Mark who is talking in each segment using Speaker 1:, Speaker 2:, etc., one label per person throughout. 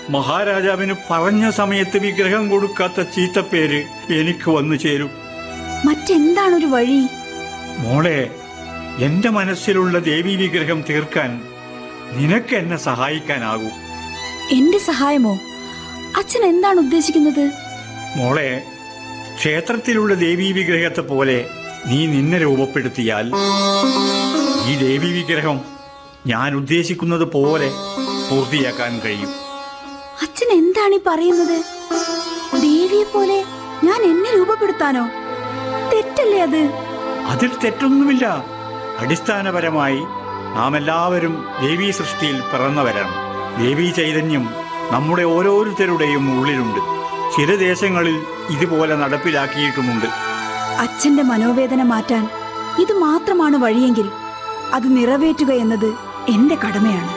Speaker 1: മഹാരാജാവിന് പറഞ്ഞ സമയത്ത് വിഗ്രഹം കൊടുക്കാത്ത ചീത്തപ്പേര് എനിക്ക് വന്നു ചേരും
Speaker 2: മറ്റെന്താണൊരു വഴി
Speaker 1: മോളെ എന്റെ മനസ്സിലുള്ള ദേവീ വിഗ്രഹം തീർക്കാൻ നിനക്ക് എന്നെ സഹായിക്കാനാകൂ
Speaker 2: എന്റെ സഹായമോ അച്ഛൻ എന്താണ് ഉദ്ദേശിക്കുന്നത്
Speaker 1: മോളെ ക്ഷേത്രത്തിലുള്ള ദേവീ വിഗ്രഹത്തെ പോലെ നീ നിന്നെ രൂപപ്പെടുത്തിയാൽ ഈ ദേവീ വിഗ്രഹം ഞാൻ ഉദ്ദേശിക്കുന്നത് പോലെ പൂർത്തിയാക്കാൻ കഴിയും
Speaker 2: അച്ഛൻ എന്താണ് ഈ പറയുന്നത് ദേവിയെ പോലെ ഞാൻ എന്നെ രൂപപ്പെടുത്താനോ തെറ്റല്ലേ അത്
Speaker 1: അതിൽ തെറ്റൊന്നുമില്ല അടിസ്ഥാനപരമായി നാം എല്ലാവരും ദേവീ സൃഷ്ടിയിൽ പിറന്നവരാണ് ദേവീ ചൈതന്യം നമ്മുടെ ഓരോരുത്തരുടെയും ഉള്ളിലുണ്ട് ചില ദേശങ്ങളിൽ ഇതുപോലെ നടപ്പിലാക്കിയിട്ടുമുണ്ട്
Speaker 2: അച്ഛന്റെ മനോവേദന മാറ്റാൻ ഇത് മാത്രമാണ് വഴിയെങ്കിൽ അത് നിറവേറ്റുക എന്നത് എന്റെ കടമയാണ്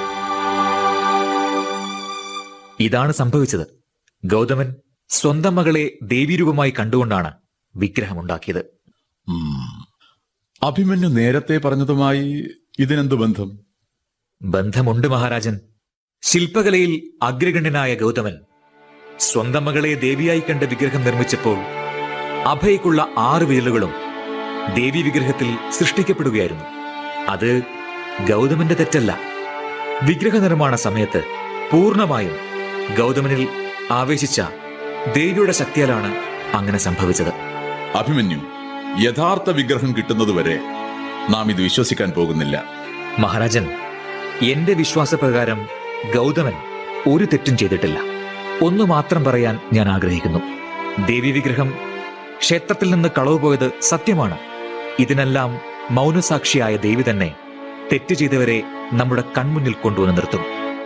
Speaker 3: ഇതാണ് സംഭവിച്ചത് ഗൗതമൻ സ്വന്തം മകളെ ദേവീരൂപമായി കണ്ടുകൊണ്ടാണ് വിഗ്രഹമുണ്ടാക്കിയത്
Speaker 4: ഉം. അഭിമന്യു നേരത്തെ പറഞ്ഞതുമായി ഇതിനെന്ത് ബന്ധം
Speaker 3: ബന്ധമുണ്ട് മഹാരാജൻ ശില്പകലയിൽ അഗ്രഗണ്യനായ ഗൗതമൻ സ്വന്തം മകളെ ദേവിയായി കണ്ട വിഗ്രഹം നിർമ്മിച്ചപ്പോൾ അഭയ്ക്കുള്ള ആറ് വിരലുകളും ദേവി വിഗ്രഹത്തിൽ സൃഷ്ടിക്കപ്പെടുകയായിരുന്നു അത് ഗൗതമന്റെ തെറ്റല്ല വിഗ്രഹ നിർമ്മാണ സമയത്ത് പൂർണ്ണമായും ഗൗതമനിൽ ആവേശിച്ച ദേവിയുടെ ശക്തിയാലാണ് അങ്ങനെ സംഭവിച്ചത്
Speaker 4: അഭിമന്യു യഥാർത്ഥ വിഗ്രഹം കിട്ടുന്നതുവരെ നാം ഇത് വിശ്വസിക്കാൻ പോകുന്നില്ല
Speaker 3: മഹാരാജൻ എന്റെ വിശ്വാസപ്രകാരം ഗൗതമൻ ഒരു തെറ്റും ചെയ്തിട്ടില്ല ഒന്നു മാത്രം പറയാൻ ഞാൻ ആഗ്രഹിക്കുന്നു ദേവി വിഗ്രഹം ക്ഷേത്രത്തിൽ നിന്ന് കളവ് പോയത് സത്യമാണ് ഇതിനെല്ലാം മൗനസാക്ഷിയായ ദേവി തന്നെ തെറ്റ് ചെയ്തവരെ നമ്മുടെ കൺമുന്നിൽ കൊണ്ടുവന്ന് നിർത്തും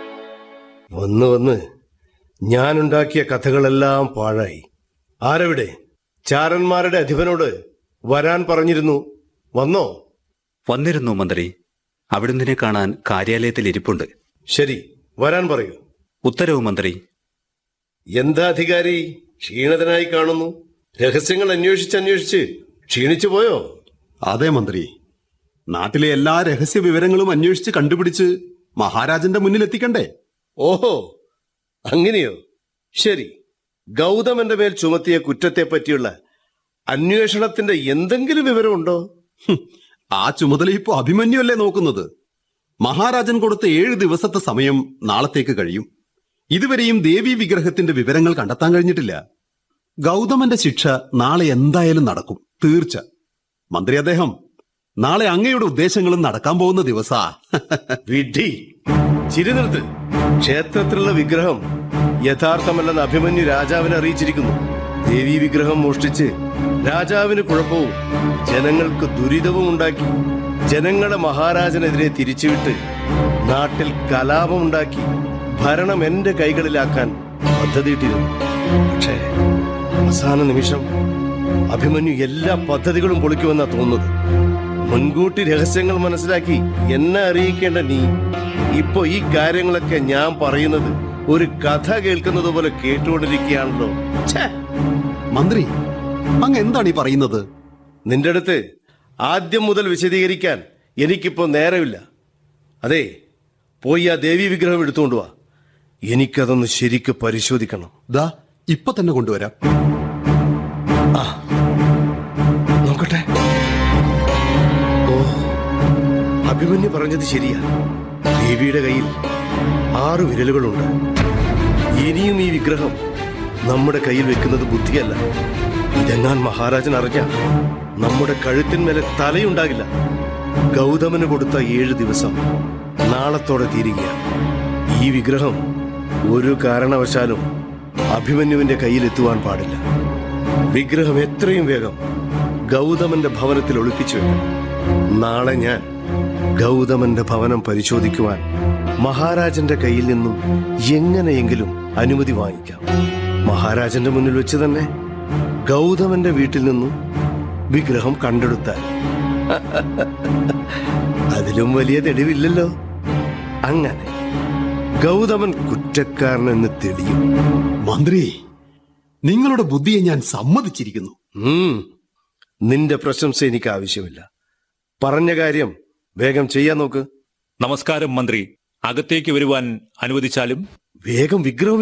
Speaker 5: വന്ന് വന്ന് ഞാനുണ്ടാക്കിയ കഥകളെല്ലാം പാഴായി ആരവിടെ ചാരന്മാരുടെ അധിപനോട് വരാൻ പറഞ്ഞിരുന്നു വന്നോ
Speaker 6: വന്നിരുന്നു മന്ത്രി അവിടുന്നിനെ കാണാൻ കാര്യാലയത്തിൽ ഇരിപ്പുണ്ട്
Speaker 5: ശരി വരാൻ പറയൂ
Speaker 6: ഉത്തരവ് മന്ത്രി
Speaker 5: എന്താ അധികാരി ക്ഷീണിതനായി കാണുന്നു രഹസ്യങ്ങൾ അന്വേഷിച്ച് അന്വേഷിച്ച് ക്ഷീണിച്ചു പോയോ
Speaker 7: അതെ മന്ത്രി നാട്ടിലെ എല്ലാ രഹസ്യ വിവരങ്ങളും അന്വേഷിച്ച് കണ്ടുപിടിച്ച് മഹാരാജന്റെ മുന്നിൽ എത്തിക്കണ്ടേ
Speaker 5: ഓഹോ അങ്ങനെയോ ശരി ഗൗതമന്റെ മേൽ ചുമത്തിയ കുറ്റത്തെ പറ്റിയുള്ള അന്വേഷണത്തിന്റെ എന്തെങ്കിലും വിവരമുണ്ടോ
Speaker 7: ഹും, ആ ചുമതല ഇപ്പോ അഭിമന്യുവല്ലേ നോക്കുന്നത് മഹാരാജൻ കൊടുത്ത ഏഴ് ദിവസത്തെ സമയം നാളത്തേക്ക് കഴിയും ഇതുവരെയും ദേവി വിഗ്രഹത്തിന്റെ വിവരങ്ങൾ കണ്ടെത്താൻ കഴിഞ്ഞിട്ടില്ല ഗൗതമന്റെ ശിക്ഷ നാളെ എന്തായാലും നടക്കും തീർച്ച മന്ത്രി അദ്ദേഹം നാളെ അങ്ങയുടെ ഉദ്ദേശങ്ങളും നടക്കാൻ പോകുന്ന ദിവസാ
Speaker 5: വിഡ്ഢി ചിരി നിർത്ത് ക്ഷേത്രത്തിലുള്ള വിഗ്രഹം യഥാർത്ഥമല്ലെന്ന് അഭിമന്യു രാജാവിനെ അറിയിച്ചിരിക്കുന്നു ദേവീ വിഗ്രഹം മോഷ്ടിച്ച് രാജാവിന് കുഴപ്പവും ജനങ്ങൾക്ക് ദുരിതവും ഉണ്ടാക്കി ജനങ്ങളെ മഹാരാജനെതിരെ തിരിച്ചുവിട്ട് നാട്ടിൽ കലാപമുണ്ടാക്കി ഭരണം എന്റെ കൈകളിലാക്കാൻ പദ്ധതിയിട്ടിരുന്നു പക്ഷേ അവസാന നിമിഷം അഭിമന്യു എല്ലാ പദ്ധതികളും പൊളിക്കുമെന്നാ തോന്നുന്നത് മുൻകൂട്ടി രഹസ്യങ്ങൾ മനസ്സിലാക്കി എന്നെ അറിയിക്കേണ്ട നീ ഇപ്പൊ ഈ കാര്യങ്ങളൊക്കെ ഞാൻ പറയുന്നത് ഒരു കഥ കേൾക്കുന്നത് പോലെ കേട്ടുകൊണ്ടിരിക്കുകയാണല്ലോ ഛേ,
Speaker 7: മന്ത്രി അങ്ങ് എന്താണ് ഈ പറയുന്നത്
Speaker 5: നിന്റെ അടുത്ത് ആദ്യം മുതൽ വിശദീകരിക്കാൻ എനിക്കിപ്പോ നേരമില്ല അതെ പോയി ആ ദേവി വിഗ്രഹം എടുത്തുകൊണ്ട് വാ എനിക്കതൊന്ന് ശരിക്ക് പരിശോധിക്കണം
Speaker 7: ദാ ഇപ്പൊ തന്നെ കൊണ്ടുവരാം
Speaker 5: നോക്കട്ടെ ഓ അഭിമന്യു പറഞ്ഞത് ശരിയാ ദേവിയുടെ കയ്യിൽ ആറ് വിരലുകളുണ്ട് ഇനിയും ഈ വിഗ്രഹം നമ്മുടെ കയ്യിൽ വെക്കുന്നത് ബുദ്ധിയല്ല ഇതെങ്ങാൻ മഹാരാജൻ അറിഞ്ഞ നമ്മുടെ കഴുത്തിന്മേലെ തലയുണ്ടാകില്ല ഗൗതമന് കൊടുത്ത ഏഴ് ദിവസം നാളത്തോടെ തീരുകയാണ് ഈ വിഗ്രഹം ഒരു കാരണവശാലും അഭിമന്യുവിന്റെ കയ്യിൽ എത്തുവാൻ പാടില്ല വിഗ്രഹം എത്രയും വേഗം ഗൗതമന്റെ ഭവനത്തിൽ ഒളിപ്പിച്ചു വെക്കണം നാളെ ഞാൻ ഗൗതമന്റെ ഭവനം പരിശോധിക്കുവാൻ മഹാരാജന്റെ കയ്യിൽ നിന്നും എങ്ങനെയെങ്കിലും അനുമതി വാങ്ങിക്കാം മഹാരാജന്റെ മുന്നിൽ വെച്ച് തന്നെ ഗൗതമന്റെ വീട്ടിൽ നിന്നും വിഗ്രഹം കണ്ടെടുത്താൽ അതിലും വലിയ തെളിവില്ലല്ലോ അങ്ങനെ ഗൗതമൻ കുറ്റക്കാരനെന്ന് തെളിയും
Speaker 7: മന്ത്രി നിങ്ങളുടെ ബുദ്ധിയെ ഞാൻ സമ്മതിച്ചിരിക്കുന്നു
Speaker 5: ഉം. നിന്റെ പ്രശംസ എനിക്ക് ആവശ്യമില്ല പറഞ്ഞ കാര്യം വേഗം ചെയ്യാൻ നോക്ക്
Speaker 8: നമസ്കാരം മന്ത്രി അകത്തേക്ക് വരുവാൻ അനുവദിച്ചാലും
Speaker 5: വേഗം വിഗ്രഹം